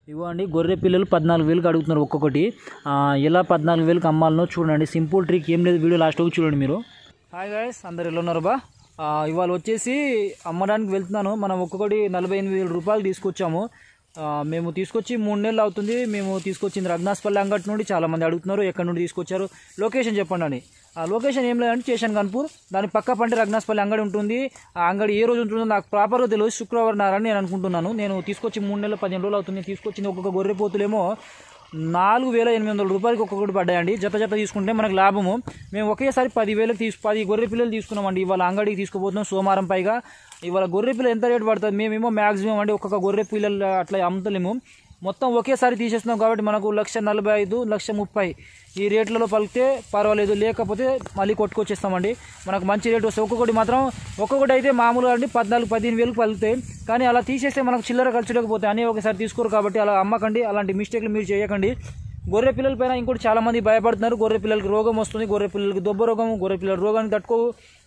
ఇవ్వండి గొర్రె పిల్లలు పద్నాలుగు వేలకు అడుగుతున్నారు ఒక్కొక్కటి ఆ, ఎలా పద్నాలుగు వేలకు అమ్మాలనో చూడండి సింపుల్ ట్రిక్ ఏం లేదు వీడియో లాస్ట్ వరకు చూడండి మీరు హాయ్ గాయస్ అందరు ఎలా ఉన్నారు బా ఆ, ఇవాళ వచ్చేసి అమ్మడానికి వెళ్తున్నాను మనం ఒక్కొక్కటి నలభై ఎనిమిది వేల రూపాయలు తీసుకొచ్చాము ఆ, మేము తీసుకొచ్చి మూడు నెలలు అవుతుంది మేము తీసుకొచ్చింది రఘునాథ్పల్లి అంగటి నుండి చాలామంది అడుగుతున్నారు ఎక్కడి నుండి తీసుకొచ్చారు లొకేషన్ చెప్పండి అని ఆ లొకేషన్ ఏం లేదంటే చేశాను కన్పూర్ దాని పక్క పంటే రఘునాథ్పల్లి అంగడి ఉంటుంది ఆ అంగడి ఏ రోజు ఉంటుందో నాకు ప్రాపర్గా తెలియదు శుక్రవారం నారని నేను అనుకుంటున్నాను నేను తీసుకొచ్చి మూడు నెలలు పదిహేను రోజులు అవుతుంది తీసుకొచ్చింది ఒక్కొక్క గొర్రె పోతులేమో నాలుగు వేల ఎనిమిది వందల రూపాయలకి ఒక్కొక్కటి పడ్డాయండి జత జత తీసుకుంటే మనకు లాభము మేము ఒకేసారి పదివేలకు తీసు పది గొర్రె పిల్లలు తీసుకున్నామండి ఇవాళ అంగడికి తీసుకుపోతున్నాం సోమవారం పైగా ఇవాళ గొర్రె పిల్ల ఎంత రేటు పడుతుంది మేమేమో మ్యాక్సిమం అండి ఒక్కొక్క గొర్రె పిల్లలు అట్లా అమ్ముతలేము మొత్తం ఒకేసారి తీసేస్తున్నాం కాబట్టి మనకు లక్ష నలభై ఐదు లక్ష ముప్పై ఈ రేట్లలో పలికితే పర్వాలేదు లేకపోతే మళ్ళీ కొట్టుకొచ్చేస్తామండి మనకు మంచి రేట్ వస్తుంది ఒక్కొక్కటి మాత్రం ఒక్కొక్కటి అయితే మామూలుగా అండి పద్నాలుగు పదిహేను వేలకు పలుకుతాయి కానీ అలా తీసేస్తే మనకు చిల్లర ఖర్చులేకపోతే అన్నీ ఒకసారి తీసుకోరు కాబట్టి అలా అమ్మకండి అలాంటి మిస్టేక్లు మీరు చేయకండి గొర్రె పిల్లల పైన ఇంకోటి చాలా మంది భయపడుతున్నారు గొర్రె పిల్లలకి రోగం వస్తుంది గొర్రె పిల్లలకి దొబ్బ రోగం గొర్రె పిల్లల రోగాన్ని తట్టుకో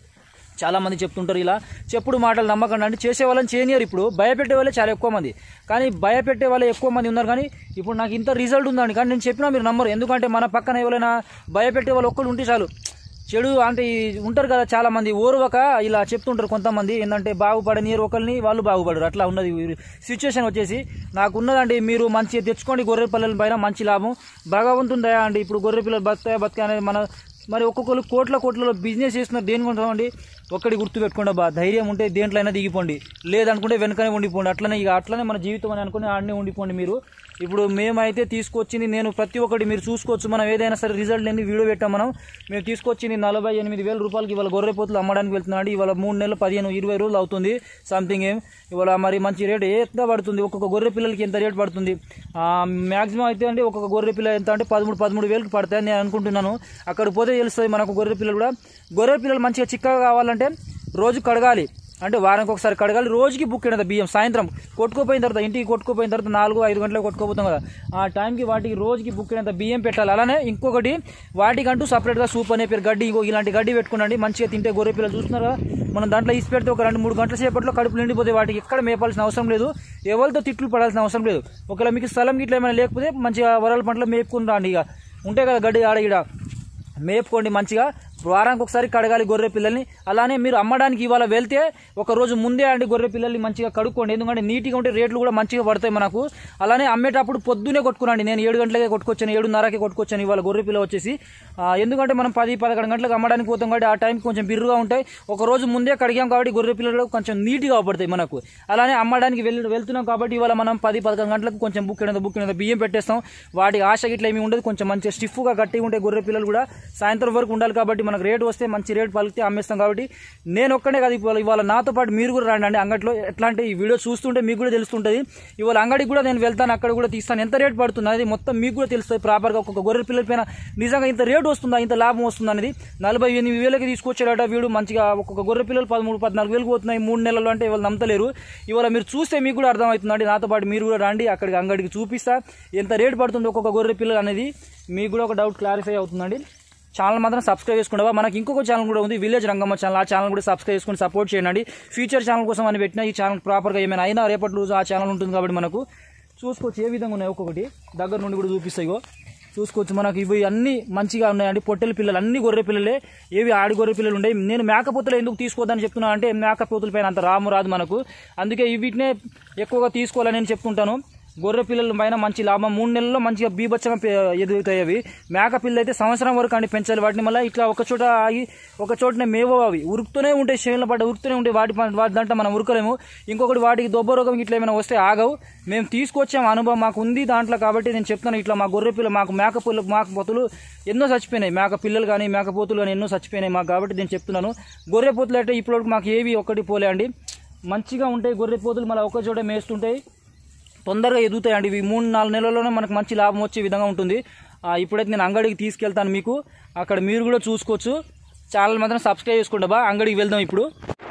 చాలా మంది చెప్తుంటారు ఇలా చెప్పుడు మాటలు నమ్మకండి అంటే చేసే వాళ్ళని చేయనియరు ఇప్పుడు భయపెట్టే వాళ్ళే చాలా ఎక్కువ మంది కానీ భయపెట్టే వాళ్ళే ఎక్కువ మంది ఉన్నారు కానీ ఇప్పుడు నాకు ఇంత రిజల్ట్ ఉందండి కానీ నేను చెప్పినా మీరు నమ్మరు ఎందుకంటే మన పక్కన ఎవరైనా భయపెట్టే వాళ్ళు ఒక్కరు ఉంటే చాలు చెడు అంటే ఈ ఉంటారు కదా చాలా మంది ఓర్వక ఇలా చెప్తుంటారు కొంతమంది ఏంటంటే బాగుపడనియరు ఒకరిని వాళ్ళు బాగుపడరు అట్లా ఉన్నది సిచ్యువేషన్ వచ్చేసి నాకు ఉన్నదండి మీరు మంచిగా తెచ్చుకోండి గొర్రె పిల్లల పైన మంచి లాభం భగవంతుని దయా అండి ఇప్పుడు గొర్రె పిల్లలు బతాయి బతుక అనేది మన మరి ఒక్కొక్కరు కోట్ల కోట్లలో బిజినెస్ చేస్తున్నారు దేని కొంటామండి ఒక్కడి గుర్తు పెట్టుకోండి బా ధైర్యం ఉంటే దేంట్లో అయినా దిగిపోండి లేదనుకుంటే వెనకనే ఉండిపోండి అట్లనే ఇక అట్లనే మన జీవితం అని అనుకుని ఆడనే ఉండిపోండి మీరు ఇప్పుడు మేమైతే తీసుకొచ్చింది నేను ప్రతి ఒక్కటి మీరు చూసుకోవచ్చు మనం ఏదైనా సరే రిజల్ట్ లేని వీడియో పెట్టాం మనం మేము తీసుకొచ్చింది నలభై ఎనిమిది వేల రూపాయలకి ఇవాళ గొర్రె పోతులు అమ్మడానికి వెళ్తున్నాడు ఇవాళ మూడు నెలలు పదిహేను ఇరవై రోజులు అవుతుంది సంథింగ్ ఏం ఇవాళ మరి మంచి రేట్ ఎంత పడుతుంది ఒక్కొక్క గొర్రె పిల్లలకి ఎంత రేట్ పడుతుంది మ్యాక్సిమం అయితే అంటే ఒక్కొక్క గొర్రె పిల్ల ఎంత అంటే పదమూడు పదమూడు వేలకు పడతాయని నేను అనుకుంటున్నాను అక్కడ పోతే తెలుస్తుంది మనకు గొర్రె పిల్లలు కూడా గొర్రె పిల్లలు మంచిగా చిక్కగా కావాలంటే రోజు కడగాలి అంటే వారానికి ఒకసారి కడగాలి రోజుకి బుక్ అయినది బియ్యం సాయంత్రం కొట్టుకోపోయిన తర్వాత ఇంటికి కొట్టుకోపోయిన తర్వాత నాలుగు ఐదు గంటలకు కొట్టుకోపోతాం కదా ఆ టైంకి వాటికి రోజుకి బుక్ అయినంత బియ్యం పెట్టాలి అలానే ఇంకొకటి వాటికంటూ సపరేట్గా సూప్ అనే పేరు గడ్డి ఇంకో ఇలాంటి గడ్డి పెట్టుకునండి మంచిగా తింటే గొర్రె పిల్లలు చూస్తున్నారా మనం దాంట్లో ఇసి పెడితే ఒక రెండు మూడు గంటల సేపట్లో కడుపు నిండిపోతే వాటికి ఎక్కడ మేపాల్సిన అవసరం లేదు ఎవరితో తిట్లు పడాల్సిన అవసరం లేదు ఒకవేళ మీకు స్థలం గిట్ల ఏమైనా లేకపోతే మంచిగా వరల పంటలో మేపుకుని రండి ఇక ఉంటాయి కదా గడ్డి ఆడ ఈడ మేపుకోండి మంచిగా వారానికి ఒకసారి కడగాలి గొర్రె పిల్లల్ని అలానే మీరు అమ్మడానికి ఇవాళ వెళ్తే ఒక రోజు ముందే అండి గొర్రె పిల్లల్ని మంచిగా కడుక్కోండి ఎందుకంటే నీట్గా ఉంటే రేట్లు కూడా మంచిగా పడతాయి మనకు అలానే అమ్మేటప్పుడు పొద్దునే కొట్టుకురండి నేను ఏడు గంటలకే కొట్టుకొచ్చాను ఏడున్నరకే కొట్టుకొచ్చాను ఇవాళ గొర్రె పిల్ల వచ్చేసి ఆ, ఎందుకంటే మనం పది పదకొండు గంటలకు అమ్మడానికి పోతాం కాబట్టి ఆ టైంకి కొంచెం బిర్రుగా ఉంటాయి ఒక రోజు ముందే కడిగాం కాబట్టి గొర్రె పిల్లలు కొంచెం నీట్గా పడతాయి మనకు అలానే అమ్మడానికి వెళ్ళి వెళ్తున్నాం కాబట్టి ఇవాళ మనం పది పదకొండు గంటలకు కొంచెం బుక్ అయినంత బుక్ అయినంత బియ్యం పెట్టేస్తాం వాటి ఆశ గిట్ల ఏమి ఉండదు కొంచెం మంచిగా స్టిఫ్గా గట్టిగా ఉంటే గొర్రె పిల్లలు కూడా సాయంత్రం వరకు ఉండాలి కాబట్టి మనకు రేటు వస్తే మంచి రేటు పలికితే అమ్మేస్తాం కాబట్టి నేను ఒక్కనే కాదు ఇవాళ ఇవాళ నాతో పాటు మీరు కూడా రండి అండి అంగట్లో ఎట్లా అంటే ఈ వీడియో చూస్తుంటే మీకు కూడా తెలుస్తుంటుంది ఇవాళ అంగడికి కూడా నేను వెళ్తాను అక్కడ కూడా తీస్తాను ఎంత రేట్ పడుతుంది అనేది మొత్తం మీకు కూడా తెలుస్తుంది ప్రాపర్గా ఒక్కొక్క గొర్రె పిల్లల పైన నిజంగా ఇంత రేటు వస్తుందా ఇంత లాభం వస్తుందా అనేది నలభై ఎనిమిది వేలకి తీసుకొచ్చాడట వీడు మంచిగా ఒక్కొక్క గొర్రె పిల్లలు పదమూడు పద్నాలుగు వేలకు పోతున్నాయి మూడు నెలలు అంటే ఇవాళ నమ్మతలేరు ఇవాళ మీరు చూస్తే మీకు కూడా అర్థమవుతుందండి నాతో పాటు మీరు కూడా రండి అక్కడికి అంగడికి చూపిస్తా ఎంత రేటు పడుతుంది ఒక్కొక్క గొర్రె పిల్లలు అనేది మీకు కూడా ఒక డౌట్ క్లారిఫై అవుతుందండి ఛానల్ మాత్రం సబ్స్క్రైబ్ చేసుకుంటావా మనకి ఇంకొక ఛానల్ కూడా ఉంది విలేజ్ రంగమ్మ ఛానల్ ఆ ఛానల్ కూడా సబ్స్క్రైబ్ చేసుకుని సపోర్ట్ చేయండి ఫ్యూచర్ ఛానల్ కోసం అని పెట్టిన ఈ ఛానల్ ప్రాపర్గా ఏమైనా అయినా రేపటి రోజు ఆ ఛానల్ ఉంటుంది కాబట్టి మనకు చూసుకోవచ్చు ఏ విధంగా ఉన్నాయి ఒక్కొక్కటి దగ్గర నుండి కూడా చూపిస్తాయి ఇగో చూసుకోవచ్చు మనకి ఇవి అన్ని మంచిగా ఉన్నాయండి పొట్టెల పిల్లలు అన్ని గొర్రె పిల్లలే ఏవి ఆడి గొర్రె పిల్లలు ఉన్నాయి నేను మేకపోతులు ఎందుకు తీసుకోవద్దని చెప్తున్నా అంటే మేకపోతుల పైన అంత రాము రాదు మనకు అందుకే వీటినే ఎక్కువగా తీసుకోవాలని నేను చెప్తుంటాను గొర్రె పిల్లల పైన మంచి లాభం మూడు నెలల్లో మంచిగా బీభత్సంగా పె- ఎదుగుతాయి అవి మేక పిల్లలు అయితే సంవత్సరం వరకు అండి పెంచాలి వాటిని మళ్ళీ ఇట్లా ఒక చోట ఆగి ఒక చోటనే మేవో అవి ఉరుకుతూనే ఉంటాయి చేనుల పడ్డ ఉరుకుతూనే ఉంటాయి వాటి ప- వాటి దాంట్లో మనం ఉరకలేము ఇంకొకటి వాటికి దొబ్బ రోగం ఇట్లా ఏమైనా వస్తే ఆగవు మేము తీసుకొచ్చాము అనుభవం మాకు ఉంది దాంట్లో కాబట్టి నేను చెప్తాను ఇట్లా మా గొర్రె పిల్ల మాకు మేక పిల్ల మేక పొతులు ఎన్నో చచ్చిపోయినాయి మేక పిల్లలు కానీ మేక పోతులు కానీ ఎన్నో చచ్చిపోయినాయి మాకు కాబట్టి నేను చెప్తున్నాను గొర్రె పోతులు అంటే ఇప్పటివరకు మాకు ఏవి ఒక్కటి పోలే అండి మంచిగా ఉంటాయి గొర్రె పోతులు మళ్ళీ ఒక చోట మేస్తుంటాయి తొందరగా ఎదుగుతాయండి ఇవి మూడు నాలుగు నెలల్లోనే మనకు మంచి లాభం వచ్చే విధంగా ఉంటుంది ఆ, ఇప్పుడైతే నేను అంగడికి తీసుకెళ్తాను మీకు అక్కడ మీరు కూడా చూసుకోవచ్చు ఛానల్ మాత్రం సబ్స్క్రైబ్ చేసుకుంటా బా అంగడికి వెళ్దాం ఇప్పుడు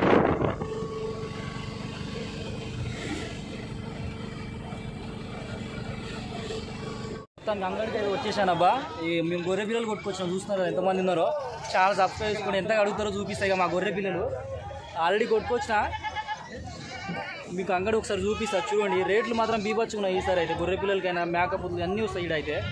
మొత్తానికి అంగడికి అయితే వచ్చేసానబ్బా ఈ మేము గొర్రె పిల్లలు కొట్టుకొచ్చాం చూస్తున్నారు ఎంతమంది ఉన్నారో చాలా సబ్స్క్రైబ్ చేసుకుని ఎంత అడుగుతారో చూపిస్తాయి ఇక మా గొర్రె పిల్లలు ఆల్రెడీ కొట్టుకొచ్చిన మీకు అంగడి ఒకసారి చూపిస్తా చూడండి రేట్లు మాత్రం బీభత్సంగా ఈసారి అయితే గొర్రె పిల్లలకైనా మేకపోతులు అన్నీ వస్తాయి ఈడ అయితే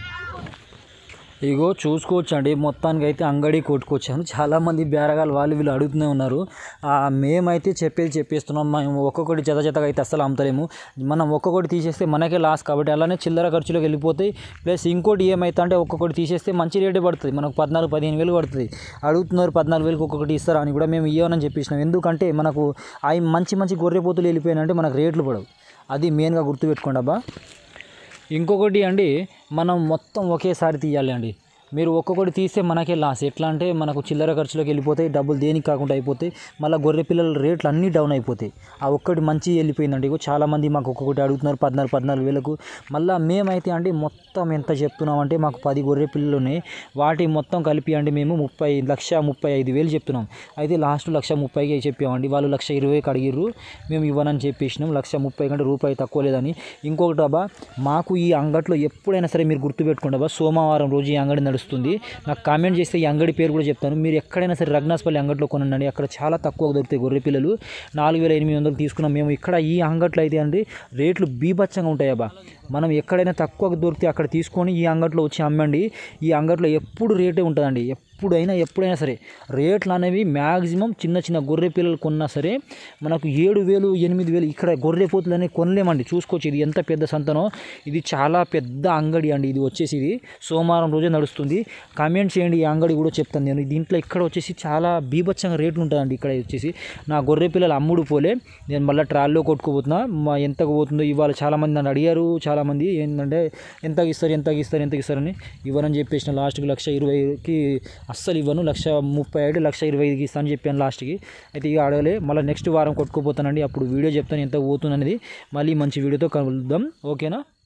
ఇగో చూసుకోవచ్చు అండి మొత్తానికి అయితే అంగడి కొట్టుకొచ్చాను చాలామంది బేరగాలు వాళ్ళు వీళ్ళు అడుగుతూనే ఉన్నారు ఆ, మేమైతే చెప్పేది చెప్పేస్తున్నాం మేము ఒక్కొక్కటి జత జతగా అయితే అస్సలు అమ్ముతలేము మనం ఒక్కొక్కటి తీసేస్తే మనకే లాస్ కాబట్టి అలానే చిల్లర ఖర్చులకు వెళ్ళిపోతాయి ప్లస్ ఇంకోటి ఏమైతే అంటే ఒక్కొక్కటి తీసేస్తే మంచి రేటే పడుతుంది మనకు పద్నాలుగు పదిహేను వేలు పడుతుంది అడుగుతున్నారు పద్నాలుగు వేలకు ఒక్కొక్కటి ఇస్తారా అని కూడా మేము ఇవ్వనని చెప్పేసినాం ఎందుకంటే మనకు అవి మంచి మంచి గొర్రె పోతులు వెళ్ళిపోయినంటే మనకు రేట్లు పడవు అది మెయిన్గా గుర్తుపెట్టుకోండి అబ్బా ఇంకొకటి అండి మనం మొత్తం ఒకేసారి తీయాలి అండి మీరు ఒక్కొక్కటి తీస్తే మనకే లాస్ ఎట్లా అంటే మనకు చిల్లర ఖర్చులకు వెళ్ళిపోతాయి డబ్బులు దేనికి కాకుండా అయిపోతాయి మళ్ళీ గొర్రె పిల్లల రేట్లు అన్నీ డౌన్ అయిపోతాయి ఆ ఒక్కటి మంచి వెళ్ళిపోయిందండి ఇగో చాలామంది మాకు ఒక్కొక్కటి అడుగుతున్నారు పద్నాలుగు పద్నాలుగు వేలకు మళ్ళీ మేమైతే అండి మొత్తం ఎంత చెప్తున్నాం అంటే మాకు పది గొర్రె పిల్లలు ఉన్నాయి వాటి మొత్తం కలిపి అండి మేము ముప్పై లక్ష ముప్పై ఐదు వేలు చెప్తున్నాం అయితే లాస్ట్ లక్ష ముప్పైకి చెప్పామండి వాళ్ళు లక్ష ఇరవైకి అడిగిర్రు మేము ఇవ్వనని చెప్పేసినాం లక్ష ముప్పై కంటే రూపాయి తక్కువ లేదని ఇంకొకటి అబ్బా మాకు ఈ అంగట్లో ఎప్పుడైనా సరే మీరు గుర్తుపెట్టుకోండి అబ్బా సోమవారం రోజు ఈ అంగడి నడుస్తుంది నాకు కామెంట్ చేస్తే ఈ అంగడి పేరు కూడా చెప్తాను మీరు ఎక్కడైనా సరే రఘునాథపల్లి అంగట్లో కొనండి అక్కడ చాలా తక్కువ దొరుకుతాయి గొర్రె పిల్లలు నాలుగు వేల ఎనిమిది వందలు తీసుకున్నాం మేము ఇక్కడ ఈ అంగట్లో అయితే అండి రేట్లు బీభత్సంగా ఉంటాయి అబ్బా మనం ఎక్కడైనా తక్కువ దొరికితే అక్కడ తీసుకొని ఈ అంగట్లో వచ్చి అమ్మండి ఈ అంగట్లో ఎప్పుడు రేటే ఉంటుందండి ఎప్పుడైనా ఎప్పుడైనా సరే రేట్లు అనేవి మ్యాక్సిమం చిన్న చిన్న గొర్రె పిల్లలు కొన్నా సరే మనకు ఏడు వేలు ఎనిమిది వేలు ఇక్కడ గొర్రె పోతులు అనేవి కొనలేమండి చూసుకోవచ్చు ఇది ఎంత పెద్ద సంతనో ఇది చాలా పెద్ద అంగడి అండి ఇది వచ్చేసి ఇది సోమవారం రోజే నడుస్తుంది కామెంట్ చేయండి ఈ అంగడి కూడా చెప్తాను నేను దీంట్లో ఇక్కడ వచ్చేసి చాలా బీభత్సంగా రేట్లు ఉంటుందండి ఇక్కడ వచ్చేసి నా గొర్రె పిల్లలు అమ్ముడు పోలే నేను మళ్ళీ ట్రాల్లో కొట్టుకుపోతున్నా మా ఎంతకు పోతుందో ఇవాళ చాలామంది నన్ను అడిగారు చాలామంది ఏంటంటే ఎంతకి ఇస్తారు ఎంతకి ఇస్తారు ఎంతకి ఇస్తారని ఇవ్వనని చెప్పేసిన లాస్ట్కి లక్ష ఇరవైకి అస్సలు ఇవ్వను లక్ష ముప్పై ఐదు లక్ష ఇరవై ఐదుకి ఇస్తాను చెప్పాను లాస్ట్కి అయితే ఇక అడగలే మళ్ళీ నెక్స్ట్ వారం కొట్టుకుపోతానండి అప్పుడు వీడియో చెప్తాను ఎంత పోతుంది అనేది మళ్ళీ మంచి వీడియోతో కలుద్దాం ఓకేనా